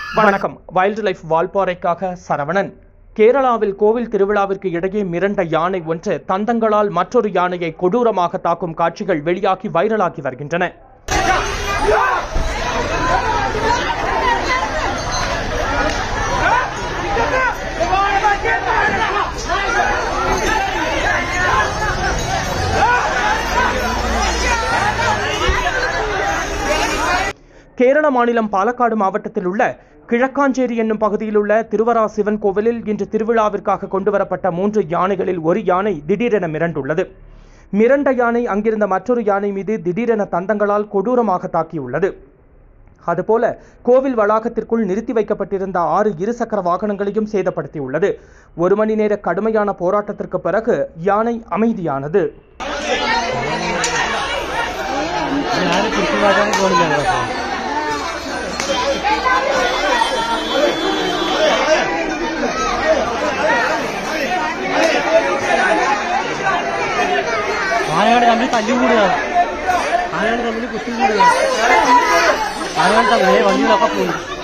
வணக்கம் wild life வால்பாறைக்காக Saravanan கேரளாவில் கோவில் திருவிழாவிற்கு இடையே மிரண்ட யானை ஒன்று தந்தங்களால் மற்றொரு யானையை கொடூரமாக தாக்கும் காட்சிகள் வெளியாகி வைரலாகி வருகின்றன கேரள மாநிலம் பாலக்காடு மாவட்டத்தில் உள்ள கிழக்காஞ்சேரி என்னும் பகுதியில் உள்ள திருவரா சிவன் கோவிலில் இன்று திருவிழாவிற்காக கொண்டுவரப்பட்ட மூன்று யானைகளில் ஒரு யானை திடீரென மிரண்டுள்ளது மிரண்ட யானை அங்கிருந்த மற்றொரு யானை மீது திடீரென தந்தங்களால் கொடூரமாக தாக்கியுள்ளது அதுபோல கோவில் வளாகத்திற்குள் நிறுத்தி வைக்கப்பட்டிருந்த ஆறு இருசக்கர வாகனங்களையும் சேதப்படுத்தியுள்ளது ஒரு மணி நேர கடுமையான போராட்டத்திற்கு பிறகு யானை அமைதியானது ആരും തിരിച്ചുമാറ്റാൻ പോണില്ല കേട്ടോ ആനകൾ തമ്മിൽ തല്ലുകൂടുക ആനകൾ തമ്മിൽ കുത്തിക്കൂടുക ആനകൾ തമ്മിൽ വണ്ടികളൊക്കെ പോയി